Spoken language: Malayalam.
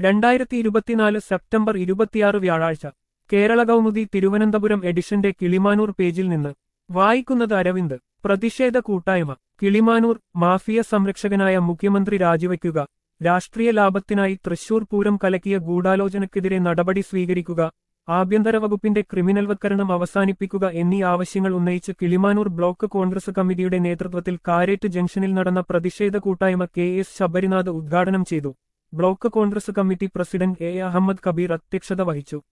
രണ്ടായിരത്തി ഇരുപത്തിനാല് സെപ്റ്റംബർ ഇരുപത്തിയാറ് വ്യാഴാഴ്ച കേരള കൗമുദി തിരുവനന്തപുരം എഡിഷന്റെ കിളിമാനൂർ പേജിൽ നിന്ന് വായിക്കുന്നത് അരവിന്ദ് പ്രതിഷേധ കൂട്ടായ്മ കിളിമാനൂർ മാഫിയ സംരക്ഷകനായ മുഖ്യമന്ത്രി രാജിവയ്ക്കുക രാഷ്ട്രീയ ലാഭത്തിനായി തൃശൂർ പൂരം കലക്കിയ ഗൂഢാലോചനയ്ക്കെതിരെ നടപടി സ്വീകരിക്കുക ആഭ്യന്തര വകുപ്പിന്റെ ക്രിമിനൽവത്കരണം അവസാനിപ്പിക്കുക എന്നീ ആവശ്യങ്ങൾ ഉന്നയിച്ച് കിളിമാനൂർ ബ്ലോക്ക് കോൺഗ്രസ് കമ്മിറ്റിയുടെ നേതൃത്വത്തിൽ കാരേറ്റ് ജംഗ്ഷനിൽ നടന്ന പ്രതിഷേധ കൂട്ടായ്മ കെ എസ് ശബരിനാഥ് ഉദ്ഘാടനം ചെയ്തു block Congress committee president A Ahammed Kabeer അധ്യക്ഷത വഹിച്ചു